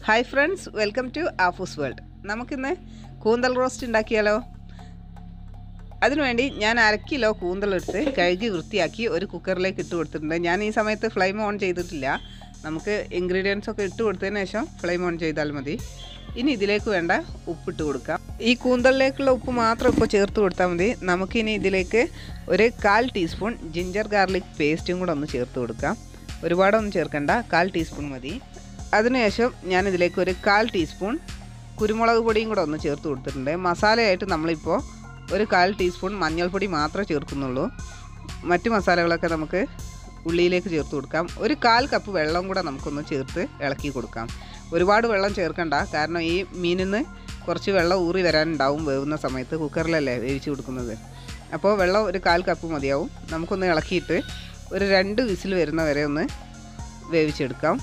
hi friends welcome to Aafoos world നമുക്കിന്ന് കൂന്തൽ roast ഉണ്ടാക്കിയാലോ അതിനുവേണ്ടി ഞാൻ അര കിലോ കൂന്തലെടുത്ത് കഴുകി വൃത്തിയാക്കി ഒരു കുക്കറിലേക്ക് ഇട്ട് കൊടുത്തിട്ടുണ്ട് ഞാൻ ഈ സമയത്ത് ഫ്ലെയിം ഓൺ ചെയ്തിട്ടില്ല നമുക്ക് ഇൻഗ്രീഡിയൻസ് ഒക്കെ ഇട്ട് കൊടുത്തതിന് ശേഷം ഫ്ലെയിം ഓൺ ചെയ്താൽ മതി ഇനി ഇതിലേക്ക് വേണ്ട ഉപ്പിട്ട് കൊടുക്കാം ഈ കൂന്തലിലേക്കുള്ള ഉപ്പ് മാത്രം ഇപ്പോൾ ചേർത്ത് കൊടുത്താൽ മതി നമുക്കിനി ഇതിലേക്ക് ഒരു കാൽ ടീസ്പൂൺ ജിഞ്ചർ ഗാർലിക് പേസ്റ്റും കൂടെ ഒന്ന് ചേർത്ത് കൊടുക്കാം ഒരുപാടൊന്നും ചേർക്കണ്ട കാൽ ടീസ്പൂൺ മതി അതിനുശേഷം ഞാനിതിലേക്ക് ഒരു കാൽ ടീസ്പൂൺ കുരുമുളക് പൊടിയും കൂടെ ഒന്ന് ചേർത്ത് കൊടുത്തിട്ടുണ്ട് മസാലയായിട്ട് നമ്മളിപ്പോൾ ഒരു കാൽ ടീസ്പൂൺ മഞ്ഞൾപ്പൊടി മാത്രമേ ചേർക്കുന്നുള്ളൂ മറ്റ് മസാലകളൊക്കെ നമുക്ക് ഉള്ളിയിലേക്ക് ചേർത്ത് കൊടുക്കാം ഒരു കാൽ കപ്പ് വെള്ളം കൂടെ നമുക്കൊന്ന് ചേർത്ത് ഇളക്കി കൊടുക്കാം ഒരുപാട് വെള്ളം ചേർക്കണ്ട കാരണം ഈ മീനിൽ നിന്ന് കുറച്ച് വെള്ളം ഊറി വരാനുണ്ടാവും വേവുന്ന സമയത്ത് കുക്കറിലല്ലേ വേവിച്ച് കൊടുക്കുന്നത് അപ്പോൾ വെള്ളം ഒരു കാൽ കപ്പ് മതിയാവും നമുക്കൊന്ന് ഇളക്കിയിട്ട് ഒരു രണ്ട് വിസിൽ വരുന്ന വരെ ഒന്ന് വേവിച്ചെടുക്കാം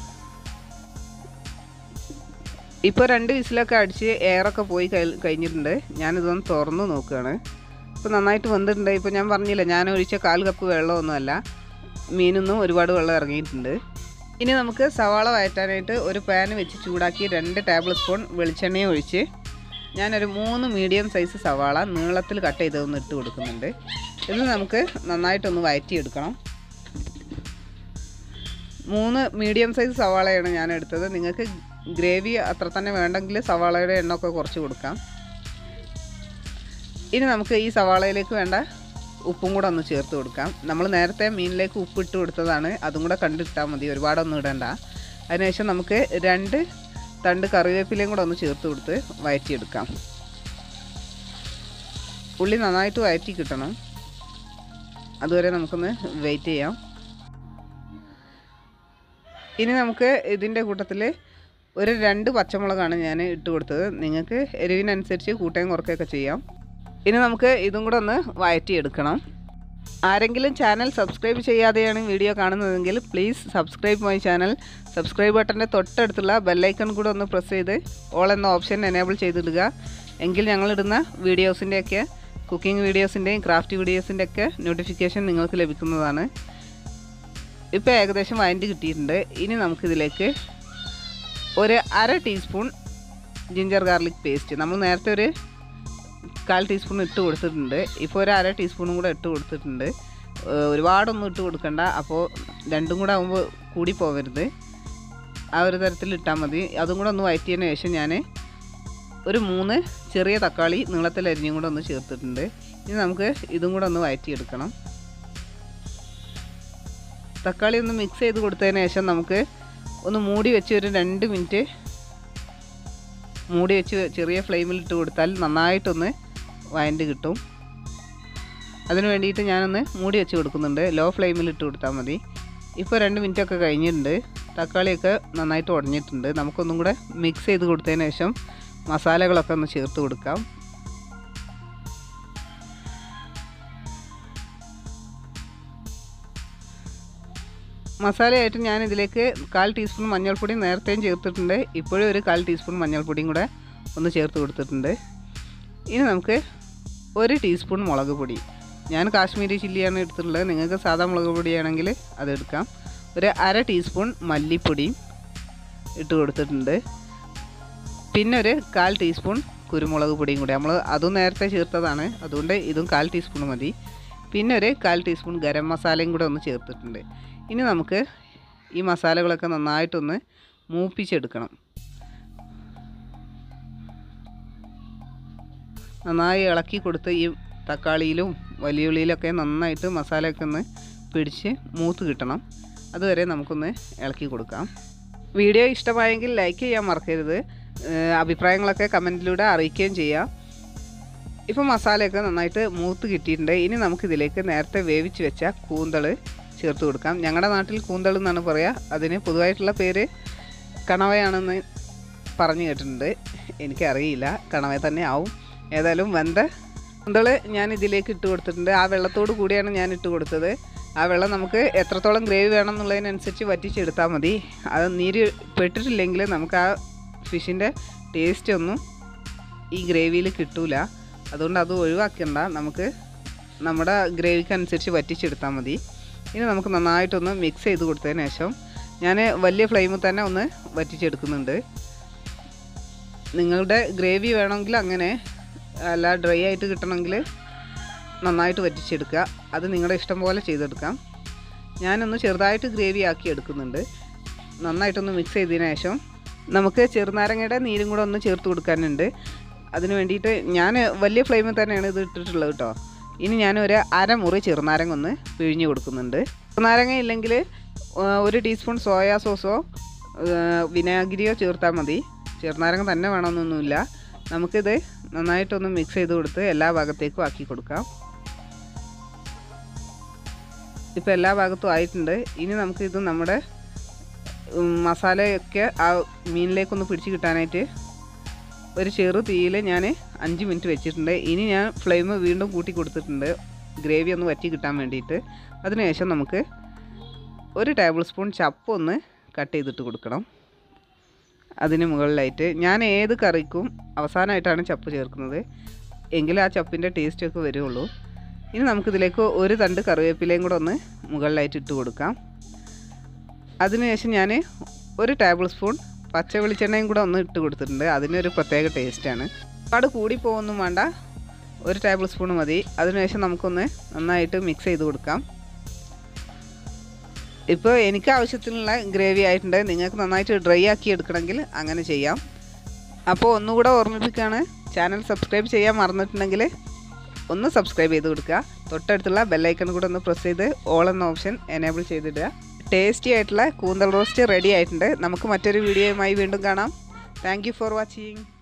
ഇപ്പോൾ രണ്ട് വിസിലൊക്കെ അടിച്ച് എയറൊക്കെ പോയി കഴി- കഴിഞ്ഞിട്ടുണ്ട് ഞാനിതൊന്ന് തുറന്ന് നോക്കുകയാണ് ഇപ്പോൾ നന്നായിട്ട് വന്നിട്ടുണ്ട് ഇപ്പോൾ ഞാൻ പറഞ്ഞില്ല ഞാൻ ഒഴിച്ച കാൽ കപ്പ് വെള്ളമൊന്നുമല്ല മീനൊന്നും ഒരുപാട് വെള്ളം ഇറങ്ങിയിട്ടുണ്ട് ഇനി നമുക്ക് സവാള വഴറ്റാനായിട്ട് ഒരു പാൻ വെച്ച് ചൂടാക്കി രണ്ട് ടേബിൾ സ്പൂൺ വെളിച്ചെണ്ണയും ഒഴിച്ച് ഞാനൊരു മൂന്ന് മീഡിയം സൈസ് സവാള നീളത്തിൽ കട്ട് ചെയ്തൊന്ന് ഇട്ട് കൊടുക്കുന്നുണ്ട് ഇത് നമുക്ക് നന്നായിട്ടൊന്ന് വഴറ്റിയെടുക്കണം മൂന്ന് മീഡിയം സൈസ് സവാളയാണ് ഞാൻ എടുത്തത് നിങ്ങൾക്ക് ഗ്രേവി അത്ര തന്നെ വേണ്ടെങ്കിൽ സവാളയുടെ എണ്ണമൊക്കെ കുറച്ച് കൊടുക്കാം ഇനി നമുക്ക് ഈ സവാളയിലേക്ക് വേണ്ട ഉപ്പും കൂടെ ഒന്ന് ചേർത്ത് കൊടുക്കാം നമ്മൾ നേരത്തെ മീനിലേക്ക് ഉപ്പ് ഇട്ട് കൊടുത്തതാണ് അതും കൂടെ കണ്ടിട്ടാൽ മതി ഒരുപാടൊന്നും ഇടണ്ട അതിനുശേഷം നമുക്ക് രണ്ട് തണ്ട് കറിവേപ്പിലയും കൂടെ ഒന്ന് ചേർത്ത് കൊടുത്ത് വഴറ്റിയെടുക്കാം ഉള്ളി നന്നായിട്ട് വഴറ്റി കിട്ടണം അതുവരെ നമുക്കൊന്ന് വെയിറ്റ് ചെയ്യാം ഇനി നമുക്ക് ഇതിൻ്റെ കൂട്ടത്തിൽ ഒരു രണ്ട് പച്ചമുളകാണ് ഞാൻ ഇട്ട് കൊടുത്തത് നിങ്ങൾക്ക് എരിവിനനുസരിച്ച് കൂട്ടുകയും കുറയ്ക്കുകയൊക്കെ ചെയ്യാം ഇനി നമുക്ക് ഇതും കൂടെ ഒന്ന് വഴറ്റിയെടുക്കണം ആരെങ്കിലും ചാനൽ സബ്സ്ക്രൈബ് ചെയ്യാതെയാണ് വീഡിയോ കാണുന്നതെങ്കിൽ please subscribe my channel subscribe ബട്ടൻ്റെ തൊട്ടടുത്തുള്ള ബെല്ലൈക്കൺ കൂടെ ഒന്ന് പ്രസ് ചെയ്ത് ഓൾ എന്ന ഓപ്ഷൻ എനേബിൾ ചെയ്തിടുക എങ്കിൽ ഞങ്ങളിടുന്ന വീഡിയോസിൻ്റെയൊക്കെ കുക്കിംഗ് വീഡിയോസിൻ്റെയും ക്രാഫ്റ്റ് വീഡിയോസിൻ്റെയൊക്കെ നോട്ടിഫിക്കേഷൻ നിങ്ങൾക്ക് ലഭിക്കുന്നതാണ് ഇപ്പോൾ ഏകദേശം വഴറ്റി കിട്ടിയിട്ടുണ്ട് ഇനി നമുക്കിതിലേക്ക് ഒരു അര ടീസ്പൂൺ ജിഞ്ചർ ഗാർലിക് പേസ്റ്റ് നമ്മൾ നേരത്തെ ഒരു കാൽ ടീസ്പൂൺ ഇട്ട് കൊടുത്തിട്ടുണ്ട് ഇപ്പോൾ ഒരു അര ടീസ്പൂണും കൂടെ ഇട്ട് കൊടുത്തിട്ടുണ്ട് ഏഹ് ഒരുപാടൊന്നും ഇട്ട് കൊടുക്കണ്ട അപ്പോൾ രണ്ടും കൂടെ ആകുമ്പോൾ കൂടി പോകരുത് ആ ഒരു തരത്തിൽ ഇട്ടാൽ മതി അതും കൂടെ ഒന്ന് വഴറ്റിയതിന് ശേഷം ഞാൻ ഒരു മൂന്ന് ചെറിയ തക്കാളി നീളത്തിൽ അരിഞ്ഞും കൂടെ ഒന്ന് ചേർത്തിട്ടുണ്ട് ഇനി നമുക്ക് ഇതും കൂടെ ഒന്ന് വഴറ്റിയെടുക്കണം തക്കാളി ഒന്ന് മിക്സ് ചെയ്ത് കൊടുത്തതിന് ശേഷം നമുക്ക് ഒന്ന് മൂടി വെച്ച് ഒരു രണ്ട് മിനിറ്റ് മൂടി വെച്ച് ചെറിയ ഫ്ലെയിമിൽ ഇട്ട് കൊടുത്താൽ നന്നായിട്ടൊന്ന് വഴണ്ട് കിട്ടും അതിന് വേണ്ടിയിട്ട് ഞാനൊന്ന് മൂടി വെച്ച് കൊടുക്കുന്നുണ്ട് ലോ ഫ്ലെയിമിൽ ഇട്ട് കൊടുത്താൽ മതി ഇപ്പോൾ രണ്ട് മിനിറ്റൊക്കെ കഴിഞ്ഞിട്ടുണ്ട് തക്കാളിയൊക്കെ നന്നായിട്ട് ഉടഞ്ഞിട്ടുണ്ട് നമുക്കൊന്നും കൂടെ മിക്സ് ചെയ്ത് കൊടുത്തതിന് ശേഷം മസാലകളൊക്കെ ഒന്ന് ചേർത്ത് കൊടുക്കാം മസാലയായിട്ട് ഞാൻ ഇതിലേക്ക് കാൽ ടീസ്പൂൺ മഞ്ഞൾപ്പൊടി നേരത്തെയും ചേർത്തിട്ടുണ്ട് ഇപ്പോഴും ഒരു കാൽ ടീസ്പൂൺ മഞ്ഞൾപ്പൊടിയും കൂടെ ഒന്ന് ചേർത്ത് കൊടുത്തിട്ടുണ്ട് ഇനി നമുക്ക് ഒരു ടീസ്പൂൺ മുളക് പൊടി ഞാൻ കാശ്മീരി ചില്ലിയാണ് എടുത്തിട്ടുള്ളത് നിങ്ങൾക്ക് സാധാ മുളക് പൊടിയാണെങ്കിൽ അതെടുക്കാം ഒരു അര ടീസ്പൂൺ മല്ലിപ്പൊടിയും ഇട്ട് കൊടുത്തിട്ടുണ്ട് പിന്നെ ഒരു കാൽ ടീസ്പൂൺ കുരുമുളക് പൊടിയും കൂടി നമ്മൾ അതും നേരത്തെ ചേർത്തതാണ് അതുകൊണ്ട് ഇതും കാൽ ടീസ്പൂൺ മതി പിന്നെ ഒരു കാൽ ടീസ്പൂൺ ഗരം മസാലയും കൂടെ ഒന്ന് ചേർത്തിട്ടുണ്ട് ഇനി നമുക്ക് ഈ മസാലകളൊക്കെ നന്നായിട്ടൊന്ന് മൂപ്പിച്ചെടുക്കണം നന്നായി ഇളക്കി കൊടുത്ത് ഈ തക്കാളിയിലും വലിയ ഉള്ളിയിലൊക്കെ നന്നായിട്ട് മസാലയൊക്കെ ഒന്ന് പിടിച്ച് മൂത്ത് കിട്ടണം അതുവരെ നമുക്കൊന്ന് ഇളക്കി കൊടുക്കാം വീഡിയോ ഇഷ്ടമായെങ്കിൽ ലൈക്ക് ചെയ്യാൻ മറക്കരുത് ഏഹ് അഭിപ്രായങ്ങളൊക്കെ കമൻറ്റിലൂടെ അറിയിക്കുകയും ചെയ്യാം ഇപ്പോൾ മസാലയൊക്കെ നന്നായിട്ട് മൂത്ത് കിട്ടിയിട്ടുണ്ട് ഇനി നമുക്കിതിലേക്ക് നേരത്തെ വേവിച്ച് വെച്ച കൂന്തൾ ചേർത്ത് കൊടുക്കാം ഞങ്ങളുടെ നാട്ടിൽ കൂന്തൾ എന്നാണ് പറയുക അതിന് പൊതുവായിട്ടുള്ള പേര് കണവയാണെന്ന് പറഞ്ഞു കേട്ടിട്ടുണ്ട് എനിക്കറിയില്ല കണവ തന്നെ ആവും ഏതായാലും വെന്ത കൂന്തൾ ഞാൻ ഇതിലേക്ക് ഇട്ട് കൊടുത്തിട്ടുണ്ട് ആ വെള്ളത്തോട് കൂടിയാണ് ഞാൻ ഇട്ട് കൊടുത്തത് ആ വെള്ളം നമുക്ക് എത്രത്തോളം ഗ്രേവി വേണം എന്നുള്ളതിനനുസരിച്ച് വറ്റിച്ചെടുത്താൽ മതി അത് നീര് പെട്ടിട്ടില്ലെങ്കിൽ നമുക്ക് ആ ഫിഷിൻ്റെ ടേസ്റ്റ് ഒന്നും ഈ ഗ്രേവിയിൽ കിട്ടൂല അതുകൊണ്ട് അത് ഒഴിവാക്കണ്ട നമുക്ക് നമ്മുടെ ഗ്രേവിക്ക് അനുസരിച്ച് വറ്റിച്ചെടുത്താൽ മതി ഇനി നമുക്ക് നന്നായിട്ടൊന്ന് മിക്സ് ചെയ്ത് കൊടുത്തതിന് ശേഷം ഞാൻ വലിയ ഫ്ലെയിമിൽ തന്നെ ഒന്ന് വറ്റിച്ചെടുക്കുന്നുണ്ട് നിങ്ങളുടെ ഗ്രേവി വേണമെങ്കിൽ അങ്ങനെ അല്ല ഡ്രൈ ആയിട്ട് കിട്ടണമെങ്കിൽ നന്നായിട്ട് വറ്റിച്ചെടുക്കുക അത് നിങ്ങളുടെ ഇഷ്ടം പോലെ ചെയ്തെടുക്കാം ഞാനൊന്ന് ചെറുതായിട്ട് ഗ്രേവി ആക്കി എടുക്കുന്നുണ്ട് നന്നായിട്ടൊന്ന് മിക്സ് ചെയ്തതിന് ശേഷം നമുക്ക് ചെറുനാരങ്ങയുടെ നീരും കൂടെ ഒന്ന് ചേർത്ത് കൊടുക്കാനുണ്ട് അതിന് വേണ്ടിയിട്ട് ഞാൻ വലിയ ഫ്ലെയിമിൽ തന്നെയാണ് ഇത് ഇട്ടിട്ടുള്ളത് കേട്ടോ ഇനി ഞാൻ ഒരു അരമുറി ചെറുനാരങ്ങ ഒന്ന് പിഴിഞ്ഞ് കൊടുക്കുന്നുണ്ട് ചെറുനാരങ്ങ ഇല്ലെങ്കിൽ ആ, ഒരു ടീസ്പൂൺ സോയാ സോസോ ആ, വിനാഗിരിയോ ചേർത്താൽ മതി ചെറുനാരങ്ങ തന്നെ വേണമെന്നൊന്നുമില്ല നമുക്കിത് നന്നായിട്ടൊന്ന് മിക്സ് ചെയ്ത് കൊടുത്ത് എല്ലാ ഭാഗത്തേക്കും ആക്കി കൊടുക്കാം ഇപ്പോൾ എല്ലാ ഭാഗത്തും ആയിട്ടുണ്ട് ഇനി നമുക്കിത് നമ്മുടെ ഉം, മസാലയൊക്കെ ആ മീനിലേക്കൊന്ന് പിടിച്ച് കിട്ടാനായിട്ട് ഒരു ചെറു തീയിൽ ഞാൻ അഞ്ച് മിനിറ്റ് വെച്ചിട്ടുണ്ട് ഇനി ഞാൻ ഫ്ലെയിം വീണ്ടും കൂട്ടി കൊടുത്തിട്ടുണ്ട് ഗ്രേവി ഒന്ന് വറ്റി കിട്ടാൻ വേണ്ടിയിട്ട് അതിനുശേഷം നമുക്ക് ഒരു ടേബിൾ സ്പൂൺ ചപ്പ് ഒന്ന് കട്ട് ചെയ്തിട്ട് കൊടുക്കണം അതിന് മുകളിലായിട്ട് ഞാൻ ഏത് കറിക്കും അവസാനമായിട്ടാണ് ചപ്പ് ചേർക്കുന്നത് എങ്കിൽ ആ ചപ്പിൻ്റെ ടേസ്റ്റൊക്കെ വരുള്ളൂ ഇനി നമുക്കിതിലേക്ക് ഒരു തണ്ട് കറിവേപ്പിലയും കൂടെ ഒന്ന് മുകളിലായിട്ട് ഇട്ട് കൊടുക്കാം അതിനുശേഷം ഞാൻ ഒരു ടേബിൾ സ്പൂൺ പച്ച വെളിച്ചെണ്ണയും കൂടെ ഒന്ന് ഇട്ട് കൊടുത്തിട്ടുണ്ട് അതിനൊരു പ്രത്യേക ടേസ്റ്റാണ് ഒരുപാട് കൂടി പോകുമൊന്നും വേണ്ട ഒരു ടേബിൾ സ്പൂൺ മതി അതിനുശേഷം നമുക്കൊന്ന് നന്നായിട്ട് മിക്സ് ചെയ്ത് കൊടുക്കാം ഇപ്പോൾ എനിക്ക് ആവശ്യത്തിനുള്ള ഗ്രേവി ആയിട്ടുണ്ട് നിങ്ങൾക്ക് നന്നായിട്ട് ഡ്രൈ ആക്കി എടുക്കണമെങ്കിൽ അങ്ങനെ ചെയ്യാം അപ്പോൾ ഒന്നുകൂടെ ഓർമ്മിപ്പിക്കുകയാണ് ചാനൽ സബ്സ്ക്രൈബ് ചെയ്യാൻ മറന്നിട്ടുണ്ടെങ്കിൽ ഒന്ന് സബ്സ്ക്രൈബ് ചെയ്ത് കൊടുക്കുക തൊട്ടടുത്തുള്ള ബെല്ലൈക്കൺ കൂടെ ഒന്ന് പ്രസ് ചെയ്ത് ഓൾ എന്ന ഓപ്ഷൻ എനേബിൾ ചെയ്തിടുക ടേസ്റ്റി ആയിട്ടുള്ള കൂന്തൽ റോസ്റ്റ് റെഡി ആയിട്ടുണ്ട് നമുക്ക് മറ്റൊരു വീഡിയോയുമായി വീണ്ടും കാണാം താങ്ക് ഫോർ വാച്ചിങ്